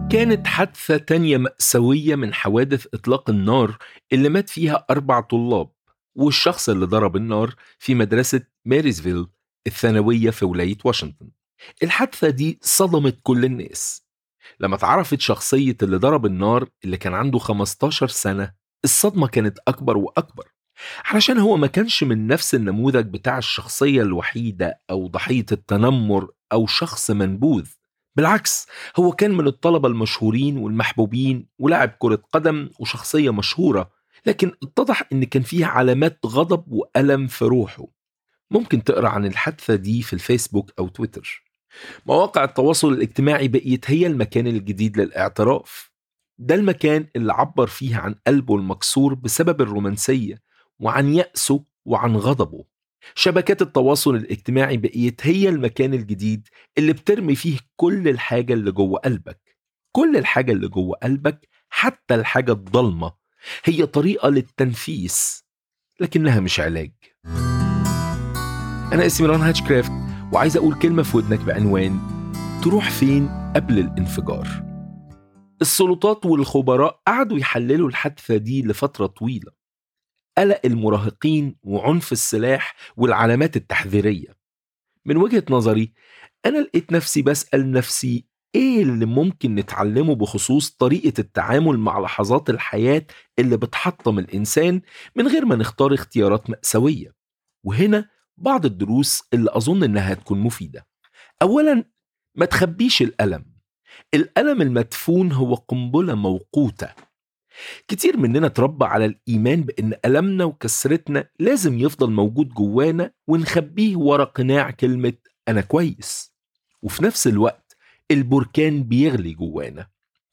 كانت حادثة تانية مأساوية من حوادث إطلاق النار اللي مات فيها أربع طلاب والشخص اللي ضرب النار في مدرسة ماريزفيل الثانوية في ولاية واشنطن الحادثة دي صدمت كل الناس لما اتعرفت شخصية اللي ضرب النار اللي كان عنده 15 سنة الصدمة كانت أكبر وأكبر علشان هو ما كانش من نفس النموذج بتاع الشخصية الوحيدة أو ضحية التنمر أو شخص منبوذ بالعكس هو كان من الطلبة المشهورين والمحبوبين ولاعب كرة قدم وشخصية مشهورة لكن اتضح ان كان فيه علامات غضب وألم في روحه ممكن تقرا عن الحادثة دي في الفيسبوك أو تويتر مواقع التواصل الاجتماعي بقيت هي المكان الجديد للاعتراف ده المكان اللي عبر فيه عن قلبه المكسور بسبب الرومانسية وعن يأسه وعن غضبه شبكات التواصل الاجتماعي بقيت هي المكان الجديد اللي بترمي فيه كل الحاجة اللي جوه قلبك كل الحاجة اللي جوه قلبك حتى الحاجة الضلمة هي طريقة للتنفيس لكنها مش علاج أنا اسمي ران هاتشكرافت وعايز أقول كلمة في ودنك بعنوان تروح فين قبل الانفجار السلطات والخبراء قعدوا يحللوا الحادثة دي لفترة طويلة قلق المراهقين وعنف السلاح والعلامات التحذيرية من وجهة نظري أنا لقيت نفسي بسأل نفسي إيه اللي ممكن نتعلمه بخصوص طريقة التعامل مع لحظات الحياة اللي بتحطم الإنسان من غير ما نختار اختيارات مأساوية وهنا بعض الدروس اللي أظن إنها هتكون مفيدة أولا ما تخبيش الألم الألم المدفون هو قنبلة موقوتة كتير مننا اتربى على الإيمان بإن ألمنا وكسرتنا لازم يفضل موجود جوانا ونخبيه ورا قناع كلمة أنا كويس وفي نفس الوقت البركان بيغلي جوانا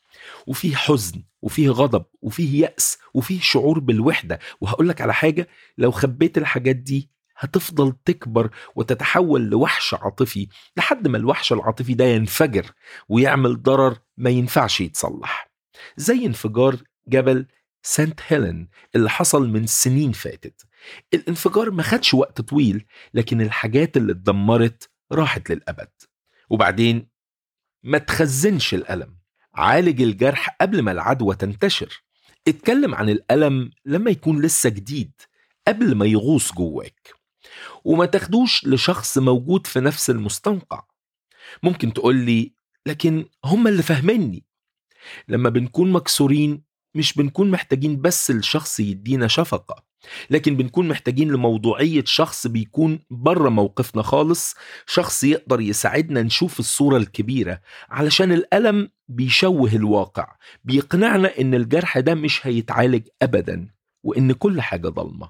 وفيه حزن وفيه غضب وفيه يأس وفيه شعور بالوحدة وهقولك على حاجة لو خبيت الحاجات دي هتفضل تكبر وتتحول لوحش عاطفي لحد ما الوحش العاطفي ده ينفجر ويعمل ضرر ما ينفعش يتصلح زي انفجار جبل سانت هيلين اللي حصل من سنين فاتت الانفجار ما خدش وقت طويل لكن الحاجات اللي اتدمرت راحت للأبد وبعدين ما تخزنش الألم عالج الجرح قبل ما العدوى تنتشر اتكلم عن الألم لما يكون لسه جديد قبل ما يغوص جواك وما تاخدوش لشخص موجود في نفس المستنقع ممكن تقول لي لكن هم اللي فاهميني لما بنكون مكسورين مش بنكون محتاجين بس الشخص يدينا شفقة لكن بنكون محتاجين لموضوعية شخص بيكون بره موقفنا خالص شخص يقدر يساعدنا نشوف الصورة الكبيرة علشان الألم بيشوه الواقع بيقنعنا إن الجرح ده مش هيتعالج أبدا وإن كل حاجة ضلمة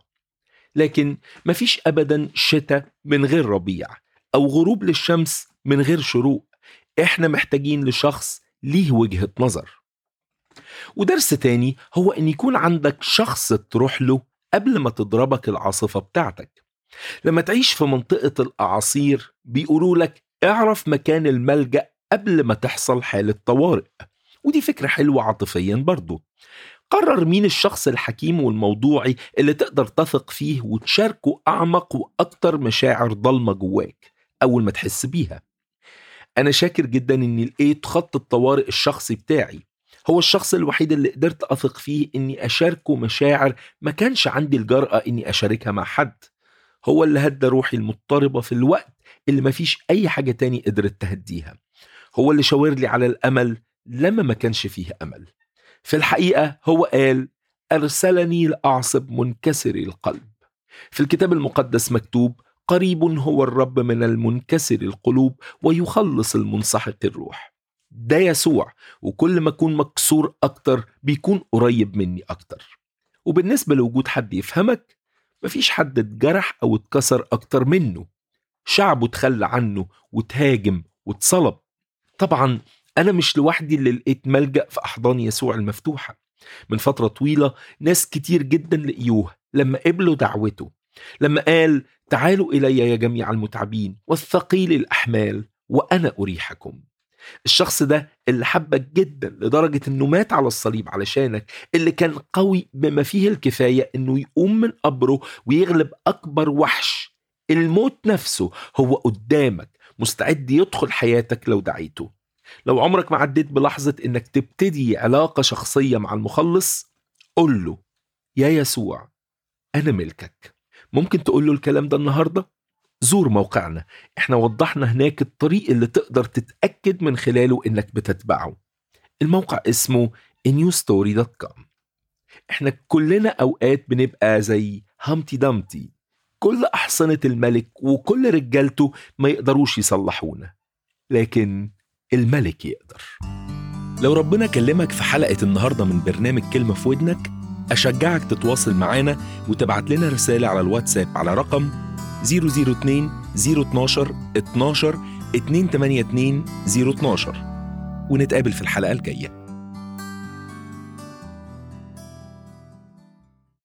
لكن مفيش أبدا شتاء من غير ربيع أو غروب للشمس من غير شروق إحنا محتاجين لشخص ليه وجهة نظر ودرس تاني هو ان يكون عندك شخص تروح له قبل ما تضربك العاصفة بتاعتك لما تعيش في منطقة الأعاصير بيقولوا لك اعرف مكان الملجأ قبل ما تحصل حالة طوارئ ودي فكرة حلوة عاطفيا برضو قرر مين الشخص الحكيم والموضوعي اللي تقدر تثق فيه وتشاركه أعمق وأكتر مشاعر ضلمة جواك أول ما تحس بيها أنا شاكر جدا إني لقيت خط الطوارئ الشخصي بتاعي هو الشخص الوحيد اللي قدرت أثق فيه إني أشاركه مشاعر ما كانش عندي الجرأة إني أشاركها مع حد هو اللي هدى روحي المضطربة في الوقت اللي مفيش أي حاجة تاني قدرت تهديها هو اللي شاور لي على الأمل لما ما كانش فيه أمل في الحقيقة هو قال أرسلني لأعصب منكسر القلب في الكتاب المقدس مكتوب قريب هو الرب من المنكسر القلوب ويخلص المنسحق الروح ده يسوع وكل ما أكون مكسور أكتر بيكون قريب مني أكتر وبالنسبة لوجود حد يفهمك مفيش حد اتجرح أو اتكسر أكتر منه شعبه تخلى عنه وتهاجم وتصلب طبعا أنا مش لوحدي اللي لقيت ملجأ في أحضان يسوع المفتوحة من فترة طويلة ناس كتير جدا لقيوه لما قبلوا دعوته لما قال تعالوا إلي يا جميع المتعبين والثقيل الأحمال وأنا أريحكم الشخص ده اللي حبك جدا لدرجة انه مات على الصليب علشانك اللي كان قوي بما فيه الكفاية انه يقوم من قبره ويغلب اكبر وحش الموت نفسه هو قدامك مستعد يدخل حياتك لو دعيته لو عمرك ما عديت بلحظة إنك تبتدي علاقة شخصية مع المخلص قل له يا يسوع أنا ملكك ممكن تقول له الكلام ده النهاردة؟ زور موقعنا احنا وضحنا هناك الطريق اللي تقدر تتأكد من خلاله إنك بتتبعه الموقع اسمه newstory.com احنا كلنا أوقات بنبقى زي همتي دمتي كل أحصنة الملك وكل رجالته ما يقدروش يصلحونا لكن الملك يقدر لو ربنا كلمك في حلقة النهاردة من برنامج كلمة في ودنك أشجعك تتواصل معانا وتبعت لنا رسالة على الواتساب على رقم 002 012 12 282 012 ونتقابل في الحلقة الجاية